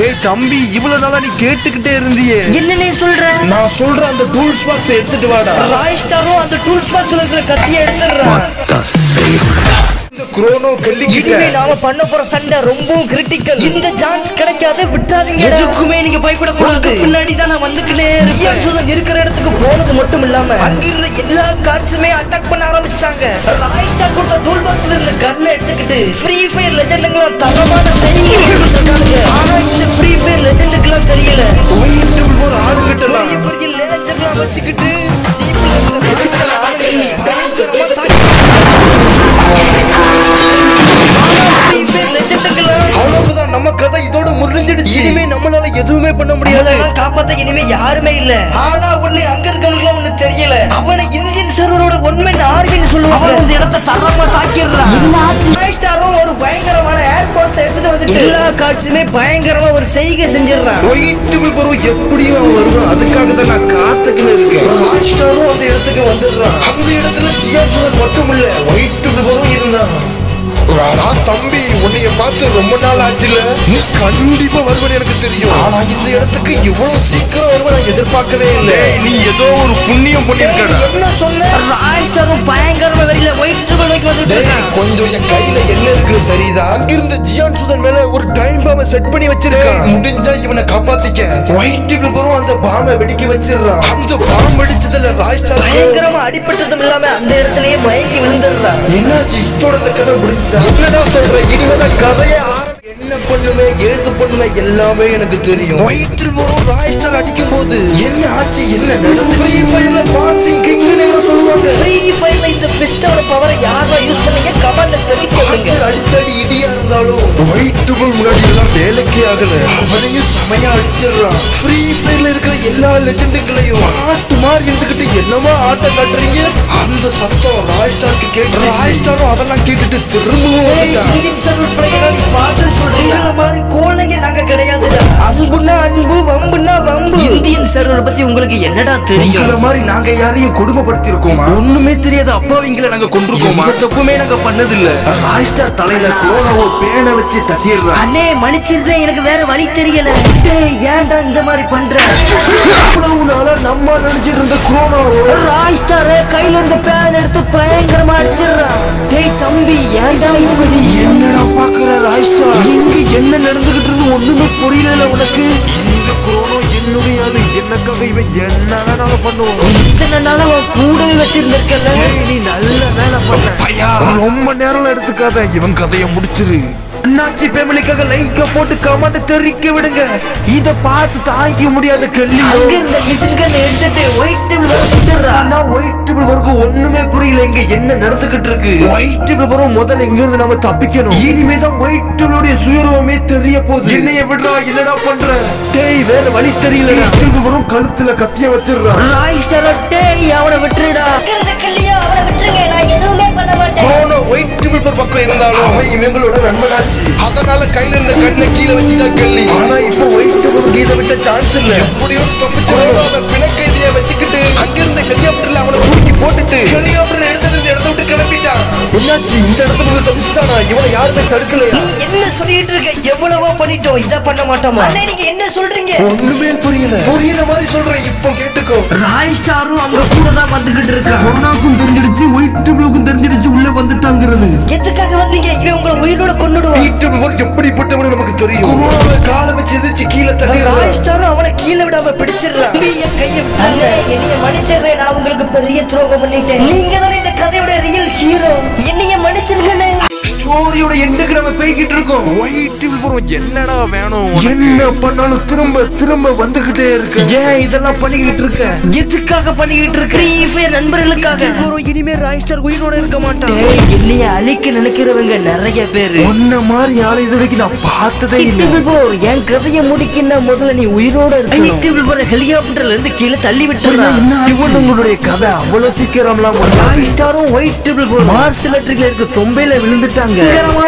டேய் தம்பி இவ்வளவு நாளா நீ கேட்டுக்கிட்டே இருந்தியே என்ன நீ சொல்ற நான் சொல்ற அந்த டூல்ஸ் பாக்ஸ் எடுத்துட்டு வாடா ராய் ஸ்டாரும் அந்த டூல்ஸ் பாக்ஸ்ல இருக்கிற கத்தியை எடுத்துடுறான் இந்த குரோனோ கல்லிக்கிட்ட இனிமே நாம பண்ண போற சண்டை ரொம்பவும் கிரிட்டிக்கல் இந்த சான்ஸ் கிடைக்காத விட்டாதீங்க எதுக்குமே நீங்க பயப்படக்கூடாது பின்னாடி தான் நான் வந்துக்கிட்டே இருக்கேன் சுதன் இருக்கிற இடத்துக்கு போனது மட்டும் இல்லாம அங்க இருந்த எல்லா காட்சுமே அட்டாக் பண்ண ஆரம்பிச்சிட்டாங்க ராய் ஸ்டார் கொடுத்த டூல் பாக்ஸ்ல இருந்த கன்னை எடுத்துக்கிட்டு ஃப்ரீ ஃபயர் லெஜெண்டுங்களா தரமான செய்திகள் இருக்காங்க ஆனா இந்த ஃப்ரீ ஃபயர் லெஜெண்டுக்கெல்லாம் தெரியல ஒரு ஆளு கிட்டலாம் பெரிய பெரிய லேசர்லாம் வச்சுக்கிட்டு ஜீப்ல இருந்த ராய் ஸ்டார் ஆளுங்களை பயங்கரமா தாக்கி Free Fire legendங்களா? அவ்வளவுதான் நம்ம கதை இதோட முடிஞ்சிடுச்சு இனிமே நம்மளால எதுவுமே பண்ண முடியாது அவனெல்லாம் காப்பாத்த இனிமே யாருமே இல்ல ஆனா ஒண்ணு அங்க இருக்கவங்களுக்கு ஒண்ணு தெரியல அவனை இந்தியன் சர்வரோட உண்மை ஆர்மின்னு சொல்லுவாங்க அவன் இந்த இடத்த தரமா தாக்கிடுறான் ஸ்டாரும் ஒரு பயங்கரமான ஏர்போர்ட்ஸ் எடுத்துட்டு வந்துட்டு எல்லா காட்சியுமே பயங்கரமா ஒரு செய்கை செஞ்சிடுறான் ஒயிட்டுகள் பருவம் எப்படியும் அவன் வருவான் அதுக்காக தான் நான் காத்துக்கிட்டு இருக்கேன் ராஜ்ஸ்டாரும் அந்த இடத்துக்கு வந்துடுறான் அந்த இடத்துல ஜியாசுவர் மட்டும் இல்ல ஒயிட்டுகள் பருவம் இருந்தான் வாடா தம்பி உன்னைய பார்த்து ரொம்ப நாள் ஆச்சுல நீ கண்டிப்பா வருவன்னு எனக்கு தெரியும் ஆனா இந்த இடத்துக்கு இவ்வளவு சீக்கிரம் வருவ நான் எதிர்பார்க்கவே இல்லை நீ ஏதோ ஒரு புண்ணியம் பண்ணிருக்கடா என்ன சொன்ன ராஜ்ஸ்டாரும் பயங்கரமா வெளியில ஒயிட் நோக்கி வந்துட்டு டேய் இருக்கான். கொஞ்சம் என் கையில என்ன இருக்குன்னு தெரியுதா அங்கிருந்த ஜியான் சுதன் மேல ஒரு டைம் பாம்ப செட் பண்ணி வச்சிருக்கான் முடிஞ்சா இவனை காப்பாத்திக்க ஒயிட்டுக்கு போறோம் அந்த பாம்பை வெடிக்க வச்சிடுறான் அந்த பாம்பு வெடிச்சதுல ராஜ்ஸ்டார் பயங்கரமா அடிபட்டதும் இல்லாம அந்த இடத்துலயே மயங்கி விழுந்துடுறான் என்னாச்சு இத்தோட இந்த கதை முடிச்சா என்னடா சொல்ற இனிமேதான் கதையே ஆரம்பி- என்ன பண்ணுமே ஏது பண்ணுமே எல்லாமே எனக்கு தெரியும் வயிற்றில் வரும் ராய்ஸ்டார் அடிக்கும் போது என்ன ஆச்சு என்ன நடந்து ஃப்ரீ ஃபயர்ல பாக்ஸிங் கிங்னு சொல்லுவாங்க ஃப்ரீ ஃபயர்ல இந்த ஃபிஸ்டோட பவரை யாரா யூஸ் பண்ணீங்க கமெண்ட்ல தெரிவிக்கணுங்க காய்ச்சல் அடிச்சடி இடியா இருந்தாலும் ஒயிட்டுகள் முன்னாடி எல்லாம் வேலைக்கே ஆகல அவனையும் செமையா அடிச்சிடுறான் ஃப்ரீ ஃபயர்ல இருக்கிற எல்லா லெஜெண்டுகளையும் ஆட்டு மாதிரி இருந்துகிட்டு என்னமா ஆட்டம் காட்டுறீங்க அந்த சத்தம் ராய்ஸ்டாருக்கு கேட்டு ராய்ஸ்டாரும் அதெல்லாம் கேட்டுட்டு திரும்பவும் வந்துட்டான் இந்தியன் சர்வர் பிளேயரா நீ பாட்டுன்னு சொல்றீங்க இந்த மாதிரி கோழைங்க நாங்க கிடையாது அன்புனா அன்பு வம்புனா வம்பு இந்தியன் சர்வர் பத்தி உங்களுக்கு என்னடா உங்கள மாதிரி நாங்க யாரையும் கொடுமைப்படுத்தி இருக்கோமா ஒண்ணுமே தெரியாத அப்பாவிங்களை நாங்க கொண்டிருக்கோமா எந்த தப்புமே நாங்க பண்ணதில்ல ராய்ஸ்டார் தலையில குரோனாவோ பேனை வச்சு தட்டிடுறான் அண்ணே மன்னிச்சிருந்தேன் எனக்கு வேற வழி தெரியல டேய் ஏன்டா இந்த மாதிரி பண்ற அவ்வளவு நாளா நம்ம நினைச்சிட்டு இருந்த குரோனாவோ ராய் ஸ்டார் கையில இருந்த பேன் எடுத்து பயங்கரமா அடிச்சிடுறான் டேய் தம்பி ஏன்டா இப்படி என்னடா பாக்குற ராய்ஸ்டார் இங்க என்ன நடந்துகிட்டு இருக்கு ஒண்ணுமே புரியல உனக்கு இந்த குரோனோ என்னுடைய ஆளு என்னக்காக இவன் என்ன வேணாலும் பண்ணுவோம் இத்தனை நாள் அவன் கூடவே வச்சிருந்திருக்கல நீ நல்ல வேலை பண்ண ரொம்ப நேரம் எடுத்துக்காத இவன் கதையை முடிச்சிரு அண்ணாச்சி ஃபேமிலிக்காக லைக்க போட்டு கமெண்ட் தெரிவிக்க விடுங்க இத பார்த்து தாங்கிக்க முடியாத அங்க கல்லியோ இருந்த மிஷின் கன் எடுத்துட்டு ஒயிட் டேபிள் சுட்டுறான் ஆனா ஒயிட் டேபிள் வரைக்கும் ஒண்ணுமே புரியல இங்க என்ன நடந்துகிட்டு இருக்கு ஒயிட் டேபிள் வரும் முதல்ல இங்க இருந்து நாம தப்பிக்கணும் இனிமே தான் ஒயிட் டேபிளுடைய சுயரூபமே தெரிய போகுது என்னைய விடுறா என்னடா பண்ற டேய் வேற வழி தெரியல டேபிள் வரும் கழுத்துல கத்திய வச்சிடுறான் ராய் ஸ்டார் டேய் அவனை விட்டுருடா இருக்கிறதுக்குள்ளேயோ அவனை விட்டுருங்க நான் எதுவுமே பண்ண மாட்டேன் போன ஒயிட் டேபிள் பக்கம் இருந்தாலும் அவன் இவங்களோட நண்பனாச்சு அதனால கையில இருந்த கண்ணை கீழே வச்சுட்டா கல்லி ஆனா இப்போ ஒயிட் டேபிள் கீழே விட்ட சான்ஸ் இல்ல எப்படியோ தப்பிச்சு பிணக்கைதிய வச்சுக்கிட்டு அங்க இருந்த ஹெலிகாப்டர்ல அவனை தூக்கி போட்டுட்டு ஹெலிகாப்டர் எடுத்தது இந்த இடத்த விட்டு கிளம்பிட்டான் என்னாச்சு இந்த இடத்துல இருந்து தப்பிச்சிட்டானா இவனை யாருமே தடுக்கலையா நீ என்ன சொல்லிட்டு இருக்க எவ்வளவோ பண்ணிட்டோம் இத பண்ண மாட்டோமா அண்ணே நீங்க என்ன சொல்றீங்க ஒண்ணுமே புரியல புரியுற மாதிரி சொல்றேன் இப்போ கேட்டுக்கோ ராய் ஸ்டாரும் அங்க கூட தான் வந்துகிட்டு இருக்கான் கொரோனாக்கும் தெரிஞ்சிடுச்சு ஒயிட் டேபிளுக்கும் தெரிஞ்சிடுச்சு உள்ள வந்துட்டாங்கிறது எதுக்காக வந்தீங்க இவன் உங்களை உயிரோட கொன்னுடுவான் எப்படிப்பட்டவனு நமக்கு தெரியும் கொரோனாவை காலை வச்சு எதிர்த்து கீழே தள்ளி ராய் ஸ்டாரும் அவனை கீழே விடாம பிடிச்சிடுறான் நீ என் கையை விட்டாங்க என்னைய மன்னிச்சிடுறேன் நான் உங்களுக்கு பெரிய துரோகம் பண்ணிட்டேன் நீங்க தானே இந்த கதையோட ரியல் ஹீரோ என்னைய மன்னிச்சிருங்கண்ணே ஸ்டோரியோட எண்டுக்கு நம்ம போய்கிட்டு இருக்கோம் ஒயிட் ப்ரோ என்னடா வேணும் என்ன பண்ணாலும் திரும்ப திரும்ப வந்துகிட்டே இருக்கு ஏன் இதெல்லாம் பண்ணிக்கிட்டு இருக்க எதுக்காக பண்ணிக்கிட்டு இருக்க ஃப்ரீ ஃபயர் நண்பர்களுக்காக ஒரு இனிமே ராய் ஸ்டார் உயிரோட இருக்க மாட்டான் என்னைய அழிக்க நினைக்கிறவங்க நிறைய பேரு உன்ன மாதிரி ஆளை இது வரைக்கும் நான் பார்த்ததே இல்லை என் கதையை முடிக்கின்ற முதல்ல நீ உயிரோட இருக்கணும் ஹெலிகாப்டர்ல இருந்து கீழே தள்ளி விட்டுறான் இவனுங்களுடைய கதை அவ்வளவு சீக்கிரம்லாம் ராய் ஸ்டாரும் ஒயிட் டேபிள் மார்ஸ் எலக்ட்ரிக்ல இருக்க தொம்பையில விழுந்துட்டாங்க பயங்கரமான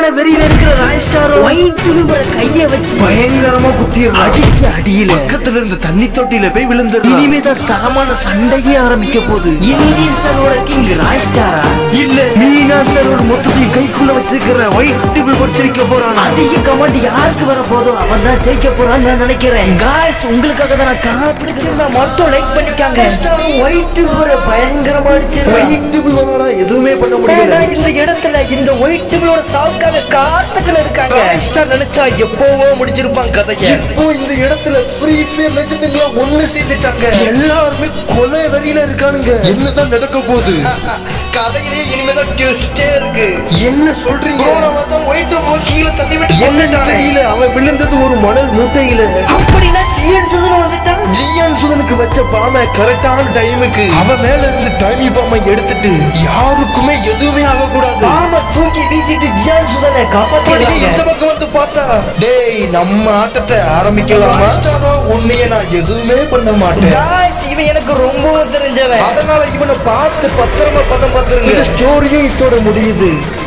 பயங்கரமான வெறியில இருக்கிற ராய் ஸ்டாரோ ஒயிட் விழும்புற கைய வச்சு பயங்கரமா குத்திடுறான் அடிச்ச அடியில பக்கத்துல இருந்த தண்ணி தொட்டியில போய் விழுந்துடுறான் இனிமேதான் தரமான சண்டையே ஆரம்பிக்க போகுது இந்தியன் சரோட கிங் ராய் ஸ்டாரா இல்ல மீனா சாரோட மொத்தத்தையும் கைக்குள்ள வச்சிருக்கிற ஒயிட் டேபிள் பொறிச்சு வைக்க போறான் அதிக கமாண்ட் யாருக்கு வர போதோ அவன் தான் ஜெயிக்க போறான்னு நான் நினைக்கிறேன் காய்ஸ் உங்களுக்காக தான் நான் கார் பிடிச்சிருந்தா மட்டும் லைக் பண்ணிக்காங்க ஒயிட் விழும்புற பயங்கரமா அடிச்சிருக்கான் ஒயிட் டேபிள் வரலடா எதுவுமே பண்ண முடியல ஏன்னா இந்த இடத்துல இந்த ஒயிட் விழோட சாவுக்காக காத்துக்கள் இருக்காங்க ராய்ஸ்டார் நினைச்சா எப்போவோ முடிச்சிருப்பான் கதைய இப்போ இந்த இடத்துல ஃப்ரீ ஃபயர் லெஜெண்டுங்களா ஒண்ணு சேர்ந்துட்டாங்க எல்லாருமே கொலை வரியில இருக்கானுங்க என்னதான் நடக்க போகுது கதையிலே இனிமேதான் ட்விஸ்டே இருக்கு என்ன சொல்றீங்க ஒயிட் கீழே தள்ளி விட்டு என்னன்னு தெரியல அவன் விழுந்தது ஒரு மணல் மூட்டையில அப்படின்னா ஜிஎன் சுதன் வந்துட்டான் ஜியான் சுதனுக்கு வச்ச பாம கரெக்டான டைமுக்கு அவன் மேல இருந்து டைமி பாம எடுத்துட்டு யாருக்குமே எதுவுமே ஆக கூடாது ஆமா தூக்கி வீசிட்டு ஜியான் சுதனை இந்த காப்பாத்தி பக்கம் வந்து பார்த்தா டேய் நம்ம ஆட்டத்தை ஆரம்பிக்கலாமா உன்னைய நான் எதுவுமே பண்ண மாட்டேன் காய்ஸ் இவன் எனக்கு ரொம்ப தெரிஞ்சவன் அதனால இவனை பார்த்து பத்திரமா பதம் பார்த்துருங்க இந்த ஸ்டோரியும் இதோட முடியுது